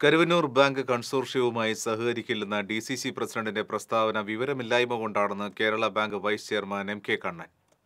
Karuvannur bank കൺസോർഷ്യവുമായി സഹകരിക്കില്ലെന്ന D C C പ്രസിഡന്റിന്റെ പ്രസ്താവന വിവരമില്ലായ്മ കൊണ്ടാണെന്ന് Kerala bank vice chairman M K Kannan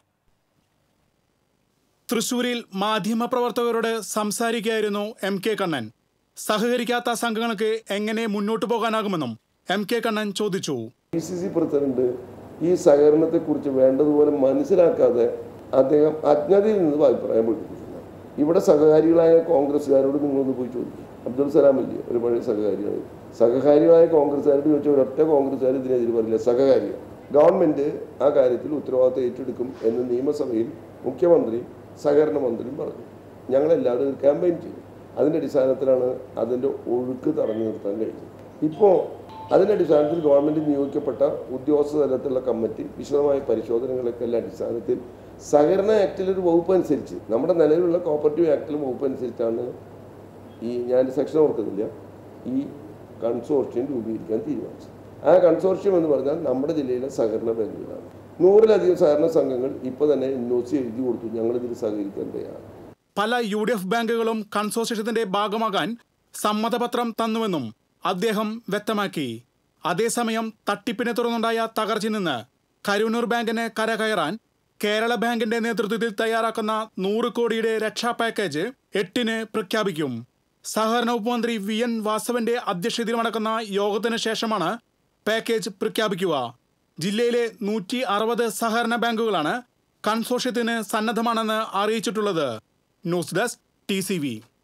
തൃശൂരിൽ മാധ്യമപ്രവർത്തകരോട് സംസാരിക്കുകയായിരുന്നു എം കെ കണ്ണൻ സഹകരിക്കാത്ത സംഘങ്ങൾക്ക് എങ്ങനെ മുന്നോട്ടു പോകാനാകുമെന്നും എം കെ കണ്ണൻ ചോദിച്ചു ഡി സി സി പ്രസിഡന്റ് ഈ സഹകരണത്തെക്കുറിച്ച് വേണ്ടതുപോലെ മനസ്സിലാക്കാതെ അദ്ദേഹം അജ്ഞതയിൽ നിന്ന് അഭിപ്രായം പ്രകടിപ്പിച്ചിട്ടുണ്ട് ഇവിടെ സഹകാരികളായ കോൺഗ്രസ്സുകാരോട് നിങ്ങളൊന്ന് പോയി ചോദിക്കും അബ്ദുൽ സലാം ഇല്ലേ ഒരു പഴയ സഹകാരിയാണ് സഹകാരികളായ കോൺഗ്രസ്സുകാരോട് ചോദിച്ചാൽ ഒരൊറ്റ കോൺഗ്രസ്സുകാർ ഇതിനെതിരെ പറയില്ല സഹകാരികൾ ഗവൺമെന്റ് ആ കാര്യത്തിൽ ഉത്തരവാദിത്തം ഏറ്റെടുക്കും എന്ന് നിയമസഭയിൽ മുഖ്യമന്ത്രി സഹകരണ മന്ത്രിയും പറഞ്ഞു ഞങ്ങളെല്ലാവരും ഒരു ക്യാമ്പയിൻ ചെയ്തു അതിൻ്റെ അടിസ്ഥാനത്തിലാണ് അതിൻ്റെ ഒഴുക്ക് തടഞ്ഞു നിർത്താൻ കഴിഞ്ഞത് ഇപ്പോൾ അതിൻ്റെ അടിസ്ഥാനത്തിൽ ഗവൺമെൻറ് നിയോഗിക്കപ്പെട്ട ഉദ്യോഗസ്ഥ തലത്തിലുള്ള കമ്മിറ്റി വിശദമായ പരിശോധനകളൊക്കെ എല്ലാ അടിസ്ഥാനത്തിൽ സഹകരണ ആക്ടിൽ ഒരു വകുപ്പ് അനുസരിച്ച് നമ്മുടെ നിലവിലുള്ള കോപ്പറേറ്റീവ് ആക്ടിലും വകുപ്പ് അനുസരിച്ചാണ് ഈ ഞാൻ സെക്ഷൻ ഓർക്കുന്നില്ല ഈ കൺസോർഷ്യം രൂപീകരിക്കാൻ തീരുമാനിച്ചത് ആ കൺസോർഷ്യം എന്ന് പറഞ്ഞാൽ നമ്മുടെ ജില്ലയിലെ സഹകരണ ബാങ്കുകളാണ് നൂറിലധികം സഹകരണ സംഘങ്ങൾ ഇപ്പോൾ തന്നെ എൻ ഒ സി എഴുതി കൊടുത്തു ഞങ്ങളിതിൽ സഹകരിക്കാൻ തയ്യാറാണ് പല യു ഡി എഫ് ബാങ്കുകളും കൺസോർഷ്യത്തിന്റെ ഭാഗമാകാൻ സമ്മതപത്രം തന്നുവെന്നും അദ്ദേഹം വ്യക്തമാക്കി അതേസമയം തട്ടിപ്പിനെ തുടർന്നുണ്ടായ തകർച്ചയിൽ നിന്ന് കരുവന്നൂർ ബാങ്കിന് കരകയറാൻ കേരള ബാങ്കിന്റെ നേതൃത്വത്തിൽ തയ്യാറാക്കുന്ന നൂറ് കോടിയുടെ രക്ഷാ പാക്കേജ് എട്ടിന് പ്രഖ്യാപിക്കും സഹകരണ വകുപ്പ് മന്ത്രി വി എൻ വാസവന്റെ അധ്യക്ഷതയിൽ നടക്കുന്ന യോഗത്തിന് ശേഷമാണ് പാക്കേജ് പ്രഖ്യാപിക്കുക ജില്ലയിലെ നൂറ്റി അറുപത് സഹകരണ ബാങ്കുകളാണ് കൺസോർഷ്യത്തിന് സന്നദ്ധമാണെന്ന് അറിയിച്ചിട്ടുള്ളത് ന്യൂസ് ഡെസ്ക് ടി